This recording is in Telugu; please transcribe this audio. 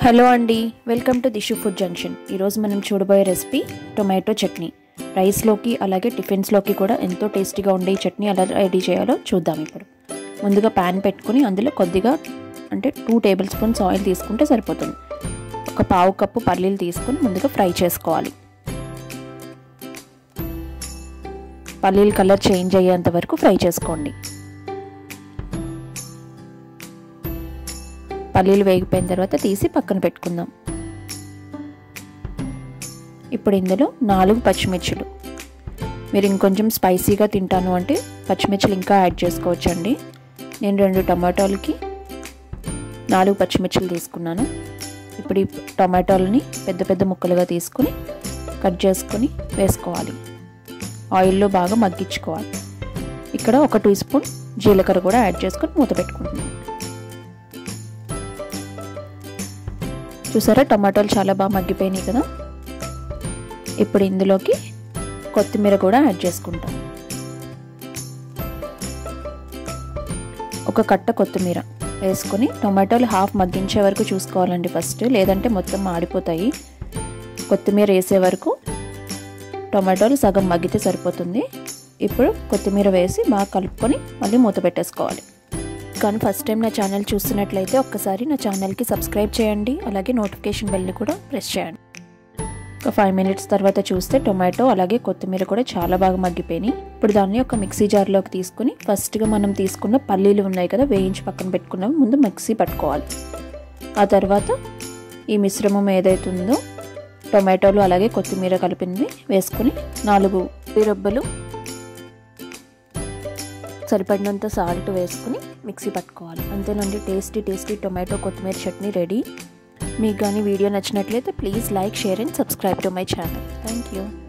హలో అండి వెల్కమ్ టు దిషు ఫుడ్ జంక్షన్ ఈరోజు మనం చూడబోయే రెసిపీ టొమాటో చట్నీ రైస్లోకి అలాగే టిఫిన్స్లోకి కూడా ఎంతో టేస్టీగా ఉండే ఈ చట్నీ ఎలా రెడీ చేయాలో చూద్దాం ఇప్పుడు ముందుగా ప్యాన్ పెట్టుకుని అందులో కొద్దిగా అంటే టూ టేబుల్ స్పూన్స్ ఆయిల్ తీసుకుంటే సరిపోతుంది ఒక పావు కప్పు పల్లీలు తీసుకుని ముందుగా ఫ్రై చేసుకోవాలి పల్లీల కలర్ చేంజ్ అయ్యేంత వరకు ఫ్రై చేసుకోండి పల్లీలు వేగిపోయిన తర్వాత తీసి పక్కన పెట్టుకుందాం ఇప్పుడు ఇందులో నాలుగు పచ్చిమిర్చులు మీరు ఇంకొంచెం స్పైసీగా తింటాను అంటే పచ్చిమిర్చులు ఇంకా యాడ్ చేసుకోవచ్చండి నేను రెండు టమాటోలకి నాలుగు పచ్చిమిర్చులు తీసుకున్నాను ఇప్పుడు ఈ టమాటోలని పెద్ద పెద్ద ముక్కలుగా తీసుకుని కట్ చేసుకొని వేసుకోవాలి ఆయిల్లో బాగా మగ్గించుకోవాలి ఇక్కడ ఒక టీ స్పూన్ జీలకర్ర కూడా యాడ్ చేసుకొని మూత పెట్టుకుంటున్నాను చూసారా టమాటాలు చాలా బాగా మగ్గిపోయినాయి కదా ఇప్పుడు ఇందులోకి కొత్తిమీర కూడా యాడ్ చేసుకుంటాం ఒక కట్ట కొత్తిమీర వేసుకొని టొమాటోలు హాఫ్ మగ్గించే వరకు చూసుకోవాలండి ఫస్ట్ లేదంటే మొత్తం మాడిపోతాయి కొత్తిమీర వేసే వరకు టొమాటోలు సగం మగ్గితే సరిపోతుంది ఇప్పుడు కొత్తిమీర వేసి బాగా కలుపుకొని మళ్ళీ మూత పెట్టేసుకోవాలి కానీ ఫస్ట్ టైం నా ఛానల్ చూస్తున్నట్లయితే ఒక్కసారి నా ఛానల్కి సబ్స్క్రైబ్ చేయండి అలాగే నోటిఫికేషన్ బెల్ని కూడా ప్రెస్ చేయండి ఒక ఫైవ్ మినిట్స్ తర్వాత చూస్తే టొమాటో అలాగే కొత్తిమీర కూడా చాలా బాగా మగ్గిపోయినాయి ఇప్పుడు దాన్ని ఒక మిక్సీ జార్లోకి తీసుకుని ఫస్ట్గా మనం తీసుకున్న పల్లీలు ఉన్నాయి కదా వేయించి పక్కన పెట్టుకున్నవి ముందు మిక్సీ పట్టుకోవాలి ఆ తర్వాత ఈ మిశ్రమం ఏదైతుందో టొమాటోలు అలాగే కొత్తిమీర కలిపింది వేసుకుని నాలుగు రొబ్బలు సరిపడినంత సాల్ట్ వేసుకుని మిక్సీ పట్టుకోవాలి అంతేనండి టేస్టీ టేస్టీ టొమాటో కొత్తిమీర చట్నీ రెడీ మీకు కానీ వీడియో నచ్చినట్లయితే please like share and subscribe to my channel thank you